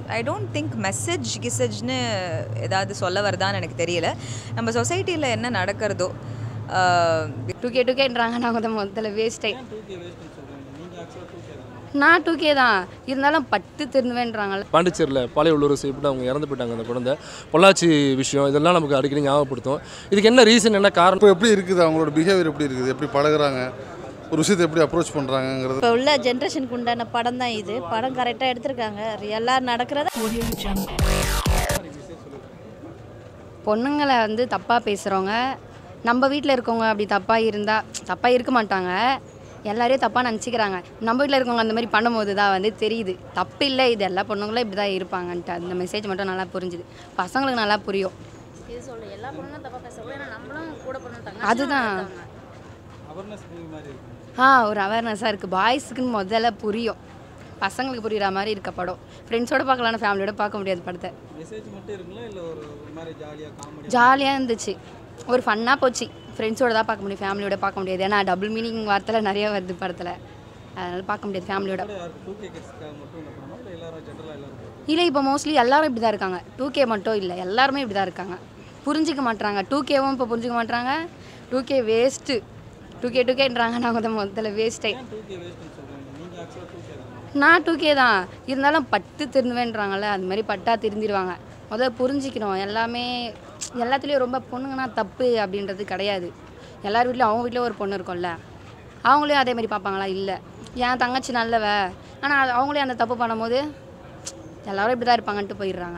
I don't think message கிசேஜ்னு ஏதாவது சொல்ல வருதான்னு எனக்கு தெரியல நம்ம சொசைட்டியில் என்ன நடக்கிறதோ டூ கே டூ கேன்றாங்க நான் கொஞ்சம் முதல்ல வேஸ்ட் ஆகி நான் டூ கே தான் இருந்தாலும் பட்டு திருந்துவேன்றாங்கல்ல பாண்டிச்சேரியில் பாளைய உள்ளூர் செய்யப்பட்டு அவங்க இறந்து போயிட்டாங்க அந்த குழந்தை பொள்ளாச்சி விஷயம் இதெல்லாம் நமக்கு அடிக்கடி ஞாபகப்படுத்தும் இதுக்கு என்ன ரீசன் என்ன காரணம் இப்போ எப்படி இருக்குது அவங்களோட பிஹேவியர் எப்படி இருக்குது எப்படி பழகுறாங்க ஒரு விஷயத்தை எப்படி அப்ரோச் பண்ணுறாங்கங்கிறது இப்போ உள்ள ஜென்ரேஷனுக்கு உண்டான படம் தான் இது படம் கரெக்டாக எடுத்திருக்காங்க ரியலாக நடக்கிறத பொண்ணுங்களை வந்து தப்பாக பேசுகிறவங்க நம்ம வீட்டில் இருக்கவங்க அப்படி தப்பாக இருந்தால் தப்பாக இருக்க மாட்டாங்க எல்லாரையும் தப்பாக நினச்சிக்கிறாங்க நம்ம வீட்டில் இருக்கவங்க அந்த மாதிரி பண்ணும்போது தான் வந்து தெரியுது தப்பு இல்லை இது எல்லா பொண்ணுங்களும் இப்படி தான் இருப்பாங்கன்ட்டு அந்த மெசேஜ் மட்டும் நல்லா புரிஞ்சுது பசங்களுக்கு நல்லா புரியும் இது சொல்ல எல்லா பொண்ணும் தப்பாக பேச ஏன்னா நம்மளும் கூட பொண்ணு அதுதான் ஆ ஒரு அவேர்னஸாக இருக்குது பாய்ஸுக்குன்னு முதல்ல புரியும் பசங்களுக்கு புரியுற மாதிரி இருக்க படம் ஃப்ரெண்ட்ஸோட பார்க்கலாம் ஃபேமிலியோட பார்க்க முடியாது படத்தை ஜாலியாக இருந்துச்சு ஒரு ஃபன்னாக போச்சு ஃப்ரெண்ட்ஸோட தான் பார்க்க முடியும் ஃபேமிலியோட பார்க்க முடியாது ஏன்னா டபுள் மீனிங் வார்த்தையில் நிறைய வருது படத்தில் அதனால் பார்க்க முடியாது ஃபேமிலியோட இல்லை இப்போ மோஸ்ட்லி எல்லாரும் இப்படி தான் இருக்காங்க டூ கே மட்டும் இல்லை எல்லாருமே இப்படி தான் இருக்காங்க புரிஞ்சிக்க மாட்றாங்க டூ கேவும் இப்போ புரிஞ்சிக்க மாட்றாங்க two K waste two K two கேன்றாங்க நான் கொஞ்சம் முதல்ல வேஸ்ட் ஆகி நான் டூ கே தான் இருந்தாலும் பட்டு திருந்துவேன்றாங்கல்ல அது மாதிரி பட்டா திருந்திடுவாங்க முதல்ல புரிஞ்சிக்கணும் எல்லாமே எல்லாத்துலேயும் ரொம்ப பொண்ணுங்கன்னா தப்பு அப்படின்றது கிடையாது எல்லார் வீட்லையும் அவங்க வீட்லேயும் ஒரு பொண்ணு இருக்கும்ல அவங்களையும் அதே மாதிரி பார்ப்பாங்களா இல்லை என் தங்கச்சி நல்லவ ஆனால் அவங்களே அந்த தப்பு பண்ணும்போது எல்லாரும் இப்படி தான் இருப்பாங்கன்ட்டு போயிடுறாங்க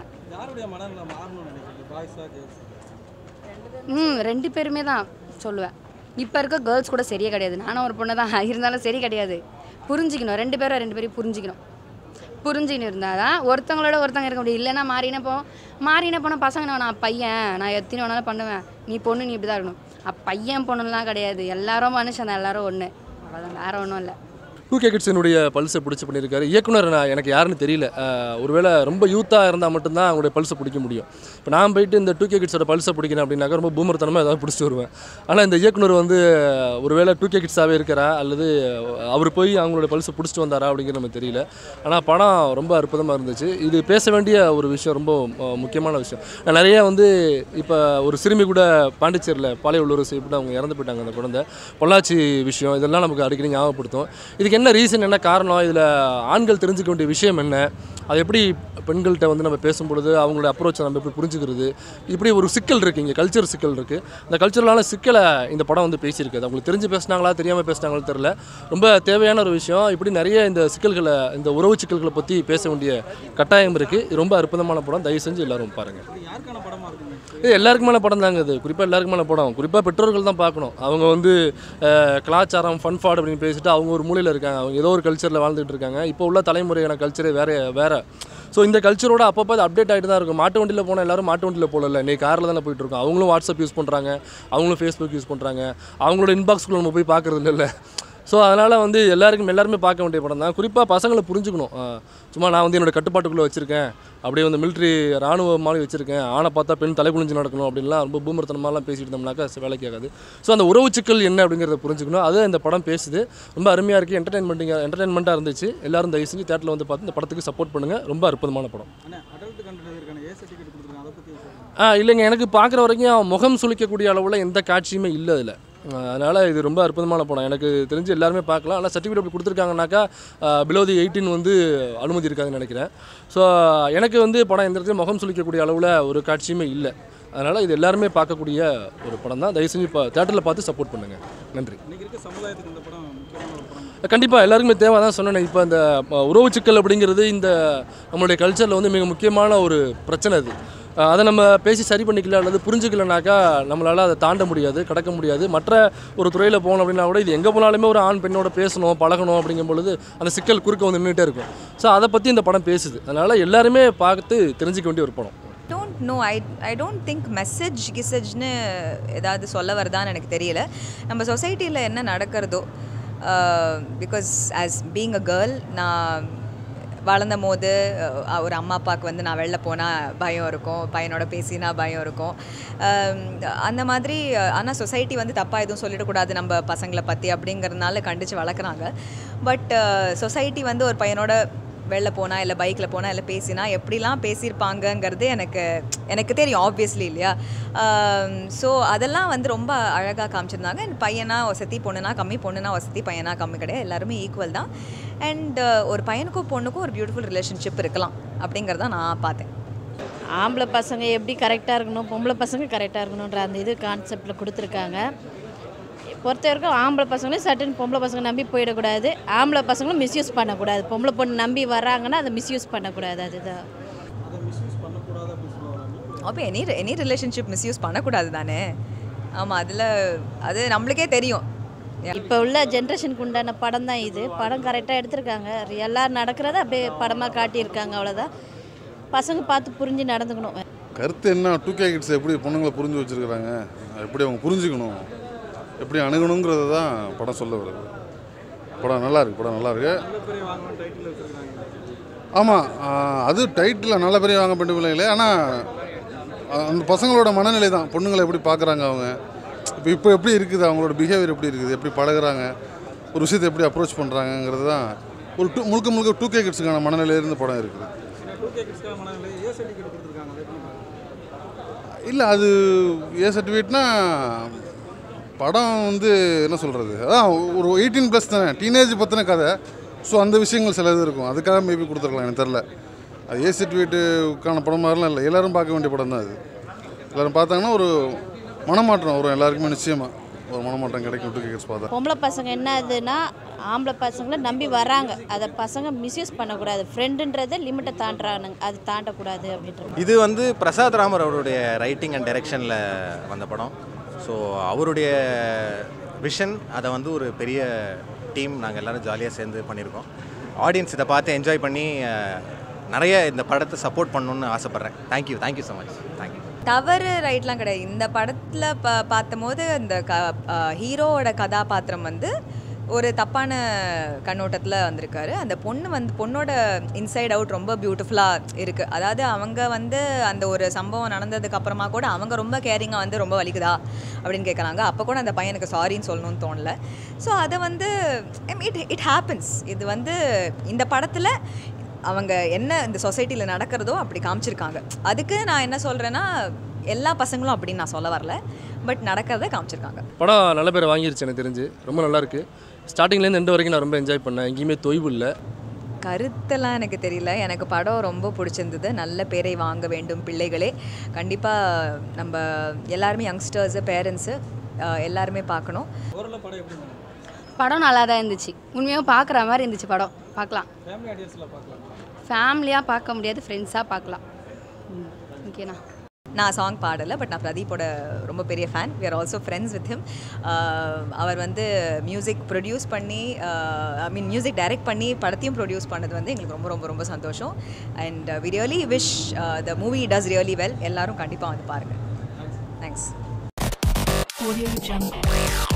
ம் ரெண்டு பேருமே தான் சொல்லுவேன் இப்போ இருக்க கேர்ள்ஸ் கூட சரியே கிடையாது நானும் ஒரு பொண்ணு தான் இருந்தாலும் சரி கிடையாது புரிஞ்சிக்கணும் ரெண்டு பேரும் ரெண்டு பேரையும் புரிஞ்சிக்கணும் புரிஞ்சுக்கின்னு இருந்தால் தான் ஒருத்தவங்களோட ஒருத்தவங்க இருக்க முடியும் இல்லைன்னா மாறினே போ மாறினே போனால் பசங்க நான் பையன் நான் எத்தனை வேணாலும் பண்ணுவேன் நீ பொண்ணு நீ இப்படி தான் இருக்கணும் அப்போ பையன் பொண்ணுலாம் கிடையாது எல்லாரும் மனுஷன் தான் எல்லாரும் ஒன்று அவ்வளோதான் வேறு ஒன்றும் இல்லை டூ கே கிட்ஸினுடைய பல்ஸை பிடிச்சி பண்ணியிருக்காரு இயக்குனர் நான் எனக்கு யாருன்னு தெரியல அஹ், ஒருவேளை ரொம்ப யூத்தாக இருந்தால் மட்டும்தான் அவங்களுடைய பல்ஸை பிடிக்க முடியும் இப்போ நான் போயிட்டு இந்த டூ கே கிட்ஸோட பல்ஸை பிடிக்கிறேன் அப்படின்னாக்கா ரொம்ப பூமர்த்தனமாக ஏதாவது பிடிச்சிட்டு வருவேன் ஆனால் இந்த இயக்குனர் வந்து ஒருவேளை டூ கே கிட்ஸாகவே இருக்கிறா அல்லது அவர் போய் அவங்களோட பல்ஸை பிடிச்சிட்டு வந்தாரா அப்படிங்கிறது நமக்கு தெரியல ஆனால் படம் ரொம்ப அற்புதமாக இருந்துச்சு இது பேச வேண்டிய ஒரு விஷயம் ரொம்ப அஹ், முக்கியமான விஷயம் நான் நிறைய வந்து இப்போ ஒரு சிறுமி கூட பாண்டிச்சேரியில் பாளைய உள்ளூர் செய்யப்பட்டு அவங்க இறந்து போயிட்டாங்க அந்த குழந்தை பொள்ளாச்சி விஷயம் இதெல்லாம் நமக்கு அடிக்கடி ஞாபகப்படுத்தும் இதுக்கு என்ன ரீசன் என்ன காரணம் இதில் ஆண்கள் தெரிஞ்சுக்க வேண்டிய விஷயம் என்ன அது எப்படி பெண்கள்கிட்ட வந்து நம்ம பேசும்பொழுது அவங்களோட அப்ரோச்சை நம்ம எப்படி புரிஞ்சுக்கிறது இப்படி ஒரு சிக்கல் இருக்குது இங்கே கல்ச்சர் சிக்கல் இருக்குது இந்த கல்ச்சரலான சிக்கலை இந்த படம் வந்து பேசியிருக்குது அவங்களுக்கு தெரிஞ்சு பேசுனாங்களா தெரியாமல் பேசுனாங்களோ தெரில ரொம்ப தேவையான ஒரு விஷயம் இப்படி நிறைய இந்த சிக்கல்களை இந்த உறவு சிக்கல்களை பற்றி பேச வேண்டிய கட்டாயம் இருக்குது இது ரொம்ப அற்புதமான படம் தயவு செஞ்சு எல்லாரும் பாருங்கள் இது எல்லாருக்குமான படம் தாங்க இது குறிப்பாக எல்லாருக்குமான படம் குறிப்பாக பெற்றோர்கள் தான் பார்க்கணும் அவங்க வந்து அஹ், கலாச்சாரம் ஃபன் ஃபாட் அப்படின்னு பேசிட்டு அவங்க ஒரு மூலையில் இருக்காங்க அவங்க ஏதோ ஒரு கல்ச்சரில் வாழ்ந்துட்டு இருக்காங்க இப்போ உள்ள தலைமுறையான கல்ச்சரே வேற வேற ஸோ இந்த கல்ச்சரோட அப்பப்போ அது அப்டேட் ஆகிட்டு தான் இருக்கும் மாட்டு வண்டியில் போனால் எல்லாரும் மாட்டு வண்டியில் போகல இன்னைக்கு காரில் தானே போயிட்டு இருக்கோம் அவங்களும் வாட்ஸ்அப் யூஸ் பண்ணுறாங்க அவங்களும் ஃபேஸ்புக் யூஸ் பண்ணுறாங்க அவங்களோட இன்பாக்ஸ்குள்ளே நம்ம போய் பார்க்குறது இல்லை ஸோ அதனால் வந்து எல்லாருக்கும் எல்லாருமே பார்க்க வேண்டிய படம் தான் குறிப்பாக பசங்களை புரிஞ்சுக்கணும் ஆஹ் சும்மா நான் வந்து என்னோட கட்டுப்பாட்டுக்குள்ளே வச்சுருக்கேன் அப்படியே வந்து மிலிட்ரி ராணுவ மாதிரி வச்சுருக்கேன் ஆணை பார்த்தா பெண் தலை குனிஞ்சு நடக்கணும் அப்படின்லாம் ரொம்ப பூமர்த்தனமாலாம் பேசிட்டு இருந்தோம்னாக்கா ச- வேலைக்கு ஆகாது ஸோ அந்த உறவு சிக்கல் என்ன அப்படிங்கிறத புரிஞ்சுக்கணும் அது இந்த படம் பேசுது ரொம்ப அருமையாக இருக்குது என்டர்டைன்மெண்ட்டிங்காக என்டர்டைன்மெண்ட்டாக இருந்துச்சு எல்லாரும் தயவு செஞ்சு தேட்டரில் வந்து பார்த்து இந்த படத்துக்கு சப்போர்ட் பண்ணுங்கள் ரொம்ப அற்புதமான படம் ஆ இல்லைங்க எனக்கு பார்க்குற வரைக்கும் முகம் சுளிக்கக்கூடிய அளவில் எந்த காட்சியுமே இல்லை அதில் அதனால் இது ரொம்ப அற்புதமான படம் எனக்கு தெரிஞ்சு எல்லாருமே பார்க்கலாம் ஆனால் சர்டிஃபிகேட் அப்படி கொடுத்துருக்காங்கனாக்கா பிலோ தி எயிட்டீன் வந்து அனுமதி இருக்காதுன்னு நினைக்கிறேன் ஸோ எனக்கு வந்து படம் எந்த இடத்துலையும் முகம் சுளிக்கக்கூடிய அளவில் ஒரு காட்சியுமே இல்லை அதனால் இது எல்லாருமே பார்க்கக்கூடிய ஒரு படம் தான் தயவு செஞ்சு இப்போ தேட்டரில் பார்த்து சப்போர்ட் பண்ணுங்கள் நன்றி கண்டிப்பாக எல்லாருக்குமே தேவை தான் சொன்னேன் இப்போ இந்த அஹ், உறவு சிக்கல் அப்படிங்கிறது இந்த நம்மளுடைய கல்ச்சரில் வந்து மிக முக்கியமான ஒரு பிரச்சனை அது அஹ், அதை நம்ம பேசி சரி பண்ணிக்கல அல்லது புரிஞ்சுக்கலனாக்கா நம்மளால் அதை தாண்ட முடியாது கடக்க முடியாது மற்ற ஒரு துறையில் போகணும் அப்படின்னா கூட இது எங்கே போனாலுமே ஒரு ஆண் பெண்ணோட பேசணும் பழகணும் அப்படிங்கும் பொழுது அந்த சிக்கல் குறுக்க வந்து நின்றுட்டே இருக்கும் ஸோ அதை பற்றி இந்த படம் பேசுது அதனால் எல்லாருமே பார்த்து தெரிஞ்சுக்க வேண்டிய ஒரு படம் don't know I I don't think message கிசேஜ்னு ஏதாவது சொல்ல வருதான்னு எனக்கு தெரியல நம்ம சொசைட்டியில் என்ன நடக்கிறதோ because as being a girl நான் வளர்ந்த போது அஹ், ஒரு அம்மா அப்பாவுக்கு வந்து நான் வெளில போனால் பயம் இருக்கும் பையனோட பேசினா பயம் இருக்கும் அஹ், அந்த மாதிரி ஆனால் சொசைட்டி வந்து தப்பாக எதுவும் சொல்லிடக்கூடாது நம்ம பசங்களை பற்றி அப்படிங்கிறதுனால கண்டித்து வளர்க்குறாங்க பட் சொசைட்டி வந்து ஒரு பையனோட வெளில போனால் இல்லை பைக்கில் போனால் இல்லை பேசினா எப்படிலாம் பேசியிருப்பாங்கங்கிறது எனக்கு எனக்கு தெரியும் ஆப்வியஸ்லி இல்லையா ஸோ அதெல்லாம் வந்து ரொம்ப அழகாக காமிச்சிருந்தாங்க And பையனா வசதி பொண்ணுனா கம்மி பொண்ணுனா வசதி பையனா கம்மி கிடையாது எல்லாருமே ஈக்குவல் தான் அண்ட் ஒரு பையனுக்கும் பொண்ணுக்கும் ஒரு பியூட்டிஃபுல் ரிலேஷன்ஷிப் இருக்கலாம் அப்படிங்கிறத நான் பார்த்தேன் ஆம்பளை பசங்க எப்படி கரெக்டாக இருக்கணும் பொம்பளை பசங்க கரெக்டாக இருக்கணுன்ற அந்த இது கான்செப்டில் கொடுத்துருக்காங்க பொறுத்த வரைக்கும் ஆம்பளை பசங்களையும் சட்டன் பொம்பளை பசங்க நம்பி போயிடக்கூடாது ஆம்பளை பசங்களும் மிஸ்யூஸ் பண்ணக்கூடாது பொம்பளை பொண்ணு நம்பி வர்றாங்கன்னா அதை மிஸ்யூஸ் பண்ணக்கூடாது அதுதான் அப்போ எனி எனி ரிலேஷன்ஷிப் மிஸ்யூஸ் பண்ணக்கூடாது தானே ஆமாம் அதில் அது நம்மளுக்கே தெரியும் இப்போ உள்ள ஜென்ரேஷனுக்கு உண்டான படம் தான் இது படம் கரெக்டாக எடுத்திருக்காங்க எல்லாரும் நடக்கிறத அப்படியே படமாக காட்டியிருக்காங்க அவ்வளோதான் பசங்க பார்த்து புரிஞ்சு நடந்துக்கணும் கருத்து என்ன டூ கே கிட்ஸ் எப்படி பொண்ணுங்களை புரிஞ்சு வச்சுருக்கிறாங்க எப்படி அவங்க புரிஞ்சுக்கணும் எப்படி அணுகணுங்கிறது தான் படம் சொல்ல வருது படம் நல்லா இருக்கு படம் நல்லா இருக்கு ஆமாம் அது டைட்டில் நல்ல பெரிய வாங்க பெண்டு பிள்ளைங்களே ஆனால் அந்த பசங்களோட மனநிலை தான் பொண்ணுங்களை எப்படி பார்க்குறாங்க அவங்க இப்போ இப்போ எப்படி இருக்குது அவங்களோட பிஹேவியர் எப்படி இருக்குது எப்படி பழகுறாங்க ஒரு விஷயத்தை எப்படி அப்ரோச் பண்ணுறாங்கங்கிறது தான் ஒரு டூ முழுக்க முழுக்க டூ கே கிட்ஸுக்கான மனநிலையிலிருந்து படம் இருக்குது இல்லை அது ஏ சர்டிஃபிகேட்னா படம் வந்து என்ன சொல்கிறது அதான் ஒரு எயிட்டீன் ப்ளஸ் தானே டீனேஜ் பற்றின கதை ஸோ அந்த விஷயங்கள் சில இது இருக்கும் அதுக்காக மேபி கொடுத்துருக்கலாம் எனக்கு தெரில அது ஏ சர்டிஃபிகேட்டுக்கான படம் மாதிரிலாம் இல்லை எல்லோரும் பார்க்க வேண்டிய படம் தான் அது எல்லோரும் பார்த்தாங்கன்னா ஒரு மனமாற்றம் வரும் எல்லாருக்குமே நிச்சயமாக ஒரு மனமாற்றம் கிடைக்கும் டூ கேட்ஸ் பார்த்தா பொம்பளை பசங்க என்ன ஆகுதுன்னா ஆம்பளை பசங்களை நம்பி வர்றாங்க அதை பசங்க மிஸ்யூஸ் பண்ணக்கூடாது ஃப்ரெண்டுன்றதை லிமிட்டை தாண்டுறானுங்க அது தாண்டக்கூடாது அப்படின்ற இது வந்து பிரசாத் ராமர் அவருடைய ரைட்டிங் அண்ட் டைரக்ஷனில் வந்த படம் ஸோ அவருடைய விஷன் அதை வந்து ஒரு பெரிய டீம் நாங்கள் எல்லோரும் ஜாலியாக சேர்ந்து பண்ணியிருக்கோம் ஆடியன்ஸ் இதை பார்த்து என்ஜாய் பண்ணி அஹ், நிறைய இந்த படத்தை சப்போர்ட் பண்ணணுன்னு ஆசைப்பட்றேன் thank you thank you so much thank you தவறு ரைட்லாம் கிடையாது இந்த படத்தில் ப பார்த்தபோது அந்த க ஹீரோவோட கதாபாத்திரம் வந்து ஒரு தப்பான கண்ணோட்டத்தில் வந்திருக்காரு அந்த பொண்ணு வந்து பொண்ணோட இன்சைட் அவுட் ரொம்ப பியூட்டிஃபுல்லாக இருக்குது அதாவது அவங்க வந்து அந்த ஒரு சம்பவம் நடந்ததுக்கு அப்புறமா கூட அவங்க ரொம்ப கேரிங்காக வந்து ரொம்ப வலிக்குதா அப்படின்னு கேட்குறாங்க அப்போ கூட அந்த பையனுக்கு சாரின்னு சொல்லணும்னு தோணல ஸோ அதை வந்து இட் இட் ஹேப்பன்ஸ் இது வந்து இந்த படத்தில் அவங்க என்ன இந்த சொசைட்டியில் நடக்கிறதோ அப்படி காமிச்சிருக்காங்க அதுக்கு நான் என்ன சொல்கிறேன்னா எல்லா பசங்களும் அப்படின்னு நான் சொல்ல வரல பட் நடக்கிறத காமிச்சிருக்காங்க படம் நல்ல பேரை வாங்கிருச்சு எனக்கு தெரிஞ்சு ரொம்ப நல்லா இருக்கு ஸ்டார்டிங்லேருந்து எண்டு வரைக்கும் நான் ரொம்ப என்ஜாய் பண்ணேன் எங்கேயுமே தொய்வு இல்லை கருத்தெல்லாம் எனக்கு தெரியல எனக்கு படம் ரொம்ப பிடிச்சிருந்தது நல்ல பேரை வாங்க வேண்டும் பிள்ளைகளே கண்டிப்பாக நம்ம எல்லாருமே யங்ஸ்டர்ஸு பேரண்ட்ஸு எல்லாருமே பார்க்கணும் படம் நல்லா தான் இருந்துச்சு உண்மையாக பார்க்குற மாதிரி இருந்துச்சு படம் பார்க்கலாம் ஃபேமிலியாக பார்க்க முடியாது ஃப்ரெண்ட்ஸாக பார்க்கலாம் ம், ஓகேண்ணா நான் சாங் பாடலை பட் நான் பிரதீப்போட ரொம்ப பெரிய fan we are also friends with him அவர் வந்து மியூசிக் ப்ரொடியூஸ் பண்ணி ஐ மீன் மியூசிக் டைரக்ட் பண்ணி படத்தையும் ப்ரொடியூஸ் பண்ணது வந்து எங்களுக்கு ரொம்ப ரொம்ப ரொம்ப சந்தோஷம் and we really wish the movie does really well எல்லாரும் கண்டிப்பாக வந்து பாருங்கள் தேங்க்ஸ் Audio Jungle.